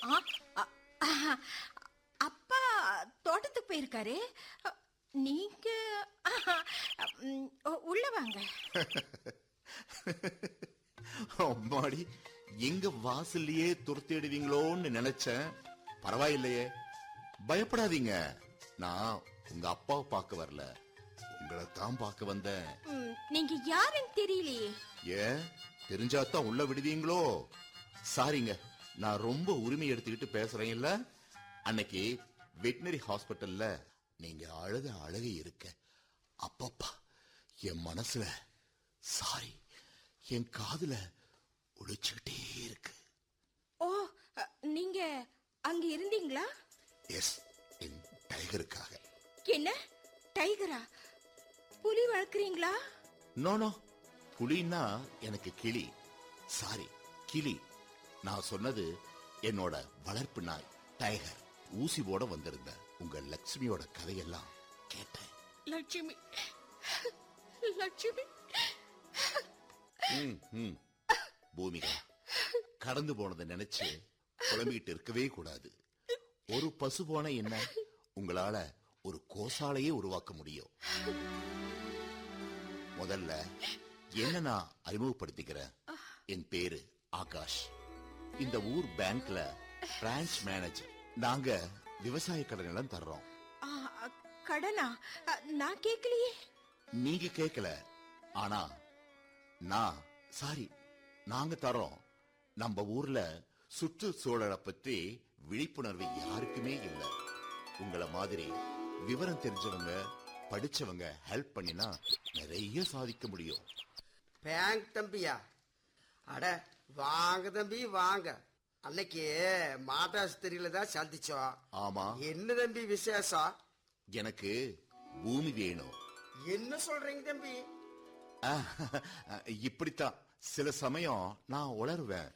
ஆ, அ- அ- அப்பா தோட்டத்துக்கு போயிருக்காரு அ, நீங்க ஆஹா, ம், உ- உள்ள வாங்க அம்மாடி எங்க வாசல்லையே துரத்திடுவீங்களோன்னு நினைச்சேன் பரவாயில்லையே பயப்படாதீங்க நான் உங்க அப்பாவை பார்க்க வரல உங்களை தான் பார்க்க வந்தேன் ம், நீங்க யாருன்னு தெரியலையே ஏன் தெரிஞ்சாதான் உள்ள விடுவீங்களோ சாரிங்க நான் ரொம்ப உரிமை எடுத்துக்கிட்டு பேசுறேன் இல்ல அன்னைக்கு வெட்டினரி ஹாஸ்பிட்டல்ல நீங்க அழுத அழகு இருக்க அப்பப்பா என் மனசுல சாரி என் காதுல ஒழிச்சுக்கிட்டே இருக்கு ஓ அ, நீங்க அங்க இருந்தீங்களா எஸ் என் டைகருக்காக என்ன டைகரா புலி வளர்க்குறீங்களா நோ நோ புலின்னா எனக்கு கிளி சாரி கிளி நான் சொன்னது என்னோட வளர்ப்பு நாய் டைகர் ஊசி போட வந்திருந்த உங்க லக்ஷ்மியோட கதையெல்லாம் கேட்டேன் லட்சுமி லட்சுமி ம், ம். பூமிகா கடந்து போனதை நினைச்சு புலம்பிக்கிட்டு இருக்கவே கூடாது ஒரு பசு போன என்ன உங்களால ஒரு கோசாலையே உருவாக்க முடியும் முதல்ல என்ன நான் அறிமுகப்படுத்திக்கிறேன் என் பேரு ஆகாஷ் இந்த ஊர் பேங்க்ல பிரான்ச் மேனேஜர் நாங்க விவசாய கடன் எல்லாம் தர்றோம் ஆ, அ, கடனா அ, நான் கேட்கலையே நீங்க கேட்கல ஆனா நான் சாரி நாங்க தரோம் நம்ம ஊர்ல சுற்றுச்சூழலை பற்றி விழிப்புணர்வு யாருக்குமே இல்லை உங்களை மாதிரி விவரம் தெரிஞ்சவங்க படிச்சவங்க ஹெல்ப் பண்ணினா நிறைய சாதிக்க முடியும் பேங்க் தம்பியா அட வாங்க தம்பி வாங்க அன்னைக்கு மாதாஸ்திரியில தான் சந்திச்சோம் ஆமா என்ன தம்பி விசேஷம் எனக்கு பூமி வேணும் என்ன சொல்றீங்க தம்பி ஆஹ், இப்படித்தான் சில சமயம் நான் உளருவேன்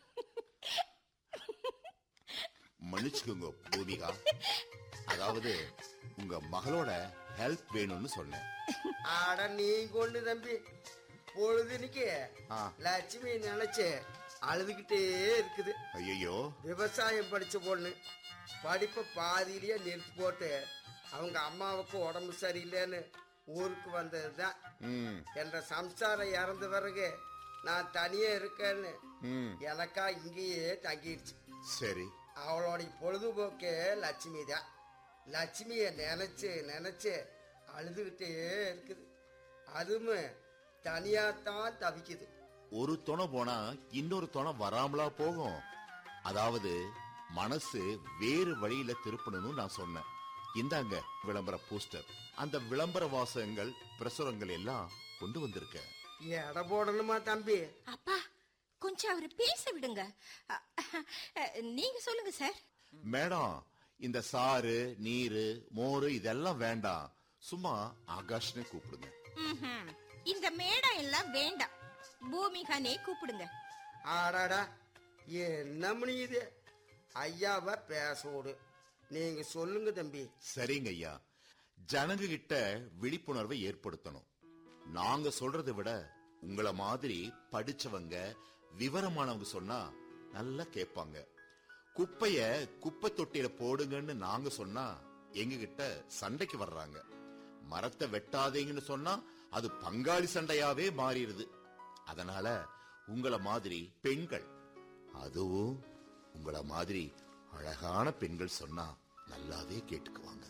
மன்னிச்சுக்கோங்க பூமிகா அதாவது உங்க மகளோட ஹெல்ப் வேணும்னு சொன்னேன் அட நீங்க ஒண்ணு தம்பி பொழுதுனிக்கு ஆ. லட்சுமி நினைச்சு அழுதுகிட்டே இருக்குது ஐயோ விவசாயம் படிச்ச பொண்ணு படிப்பை பாதியிலேயே நிறுத்தி போட்டு அவங்க அம்மாவுக்கு உடம்பு சரியில்லைன்னு ஊருக்கு வந்ததுதான் ம் என்ற சம்சாரம் இறந்த பிறகு நான் தனியே இருக்கேன்னு ம் எனக்கா இங்கேயே தங்கிடுச்சு சரி அவளோடைய பொழுதுபோக்கே லட்சுமி தான் லட்சுமியை நினைச்சு நினைச்சு அழுதுகிட்டே இருக்குது அதுவும் தனியாத்தான் தவிக்குது ஒரு துணை போனா இன்னொரு துணை வராமலா போகும் அதாவது மனசு வேறு வழியில திருப்பணும்னு நான் சொன்னேன் இந்தாங்க விளம்பர போஸ்டர் அந்த விளம்பர வாசகங்கள் பிரசுரங்கள் எல்லாம் கொண்டு வந்திருக்கேன் எடை போடணுமா தம்பி அப்பா கொஞ்சம் அவரை பேச விடுங்க அ, அ, நீங்க சொல்லுங்க சார் மேடம் இந்த சாறு நீரு மோரு இதெல்லாம் வேண்டாம் சும்மா ஆகாஷ்னே கூப்பிடுங்க ம்ஹும். இந்த மேடம் எல்லாம் வேண்டாம் பூமிகானே கூப்பிடுங்க ஆடாடா என்ன மணி இது ஐயாவை பேச விடு நீங்க சொல்லுங்க தம்பி சரிங்க ஐயா ஜனங்க கிட்ட விழிப்புணர்வை ஏற்படுத்தணும் நாங்க சொல்றதை விட உங்கள மாதிரி படிச்சவங்க விவரமானவங்க சொன்னா நல்லா கேட்பாங்க குப்பைய குப்பை தொட்டியில போடுங்கன்னு நாங்க சொன்னா எங்க கிட்ட சண்டைக்கு வர்றாங்க மரத்தை வெட்டாதீங்கன்னு சொன்னா அது பங்காளி சண்டையாவே மாறிடுது அதனால உங்கள மாதிரி பெண்கள் அதுவும் உங்கள மாதிரி அழகான பெண்கள் சொன்னா நல்லாவே கேட்டுக்குவாங்க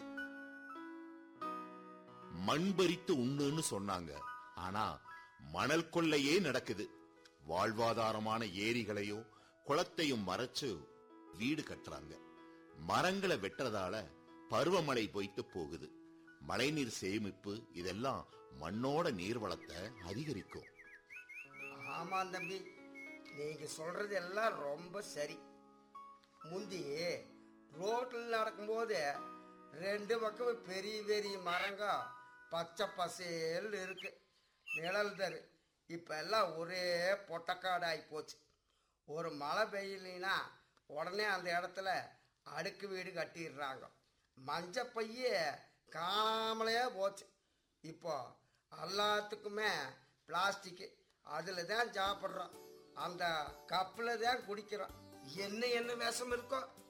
மண் பறித்து உண்ணுன்னு சொன்னாங்க ஆனா மணல் கொள்ளையே நடக்குது வாழ்வாதாரமான ஏரிகளையும் குளத்தையும் மறைச்சு வீடு கட்டுறாங்க மரங்களை வெட்டுறதால பருவமழை பொய்த்து போகுது மழைநீர் சேமிப்பு இதெல்லாம் மண்ணோட நீர் வளத்தை அதிகரிக்கும் ஆமாம் தம்பி நீங்க சொல்றது எல்லாம் ரொம்ப சரி முந்தி ரோட்டில் நடக்கும்போது ரெண்டு பக்கம் பெரிய பெரிய மரங்க பச்சை பசேல் இருக்கு நிழல் தரு இப்போ எல்லாம் ஒரே பொட்டக்காடாகி போச்சு ஒரு மழை பெய்யலைன்னா உடனே அந்த இடத்துல அடுக்கு வீடு கட்டிடுறாங்க மஞ்ச பைய காணாமலே போச்சு இப்போ எல்லாத்துக்குமே பிளாஸ்டிக்கு அதில் தான் சாப்பிட்றோம் அந்த கப்பில் தான் குடிக்கிறோம் என்ன என்ன விஷம் இருக்கோ